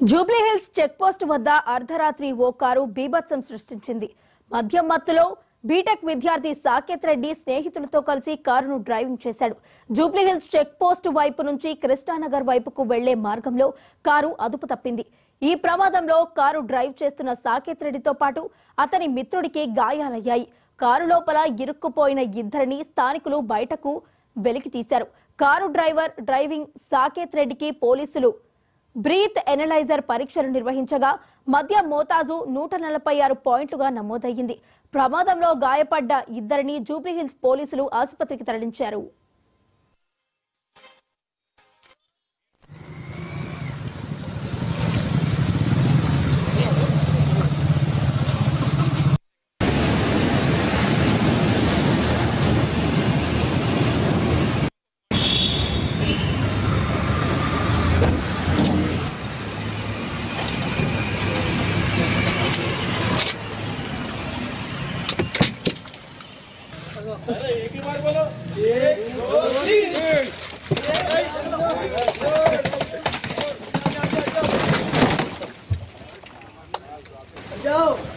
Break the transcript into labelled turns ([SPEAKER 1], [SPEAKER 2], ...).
[SPEAKER 1] Jubilee Hills check post వద్ద అర్ధరాత్రి ఓ car బీభత్సం సృష్టించింది మద్యం మత్తులో బీటెక్ విద్యార్థి సాకేత్ రెడ్డి స్నేహితులతో కలిసి కారును డ్రైవింగ్ చేశాడు జూబ్లీహిల్స్ చెక్ పోస్ట్ వైపు నుంచి కృష్ణానగర్ వైపుకు వెళ్లే మార్గంలో కారు అదుపు తప్పింది ఈ ప్రమాదంలో కారు డ్రైవ్ చేస్తున్న సాకేత్ రెడ్డితో పాటు అతని మిత్రుడికి గాయాలయ్యాయి కారు లోపల ఇరుక్కుపోయిన ఇద్దరిని స్థానికులు బయటకు వెలికి తీశారు కారు డ్రైవర్ డ్రైవింగ్ సాకేత్ రెడ్డికి పోలీసులు బ్రీత్ ఎనలైజర్ పరీక్షలు నిర్వహించగా మద్య మోతాజు నూట నలభై ఆరు పాయింట్లుగా నమోదయ్యింది ప్రమాదంలో గాయపడ్డ ఇద్దరిని జూబ్లీహిల్స్ పోలీసులు ఆసుపత్రికి తరలించారు
[SPEAKER 2] जाओ